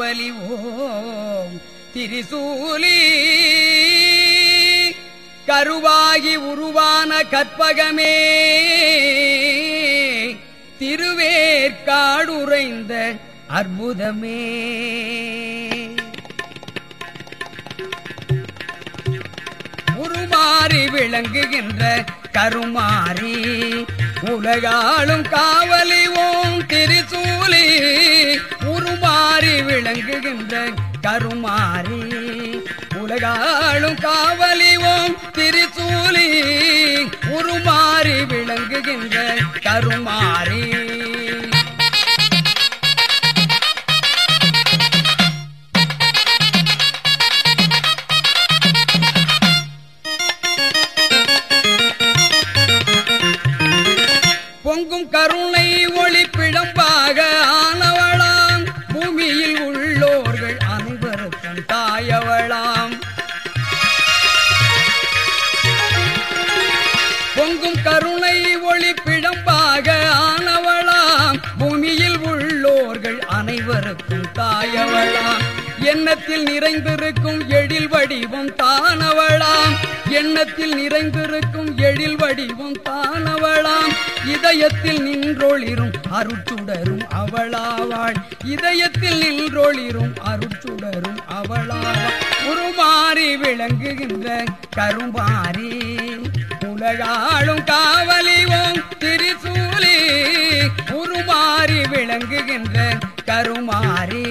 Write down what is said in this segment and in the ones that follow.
காவலி ஓம் திரிசூலி கருவாகி உருவான கற்பகமே திருவேற்காடுரைந்த அற்புதமே உருமாறி விளங்குகின்ற கருமாறி உலகாளும் காவலி ஓம் திரிசூலி உருமாறி விளங்குகின்ற கருமாறி உலகாளும் காவலி ஓம் திரிசூலி உருமாறி விளங்குகின்ற கருமாறி பொங்கும் கருணை ஒளி பிழம்பாக ஆனவளாம் பூமியில் உள்ளோர்கள் அனைவருக்கும் தாயவளாம் பொங்கும் கருணை ஒளி பிழம்பாக ஆனவளாம் பூமியில் உள்ளோர்கள் அனைவருக்கும் தாயவளாம் எண்ணத்தில் நிறைந்திருக்கும் எழில் வடிவம் தானவளாம் எண்ணத்தில் நிறைந்திருக்கும் எழில் வடிவம் தானவளாம் இதயத்தில் நின்றொளிரும் அருட்சுடரும் அவளாவாள் இதயத்தில் நின்றொளிரும் அருட்சுடரும் அவளாவாள் உருமாறி விளங்குகின்ற கருமாறி உலகாளும் காவலிவோம் திரிசூலி உருமாறி விளங்குகின்ற கருமாறி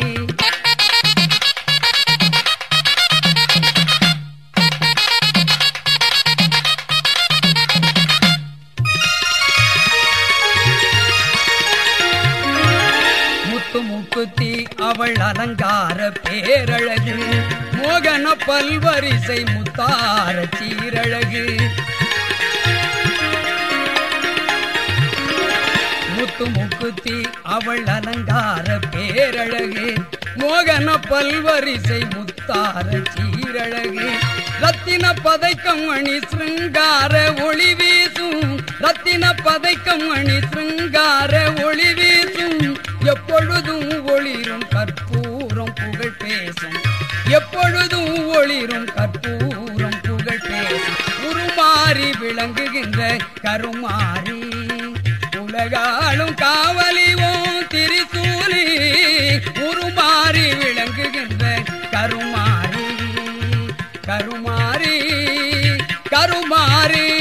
முத்து முக்குத்தி அவள் அலங்கார பேரழகு மோகன பல்வரிசை முத்தார சீரழகு முத்து முக்குத்தி அவள் அலங்கார பேரழகு மோகன பல்வரிசை முத்தார சீரழகு ரத்தின பதைக்கம் அணி சிருங்கார ஒளி வீசும் ரத்தின பதைக்கம் அணி சிருங்கார ஒளி வீசும் எப்பொழுதும் ஒளிரும் கற்பூரம் புகழ் பேசும் எப்பொழுதும் ஒளிரும் கற்பூரம் புகழ் பேசும் உருமாறி விளங்குகின்ற கருமாறி உலகாளும் காவலிவோம் திரிசூலி உருமாறி விளங்குகின்ற கருமாறி கருமாறி கருமாறி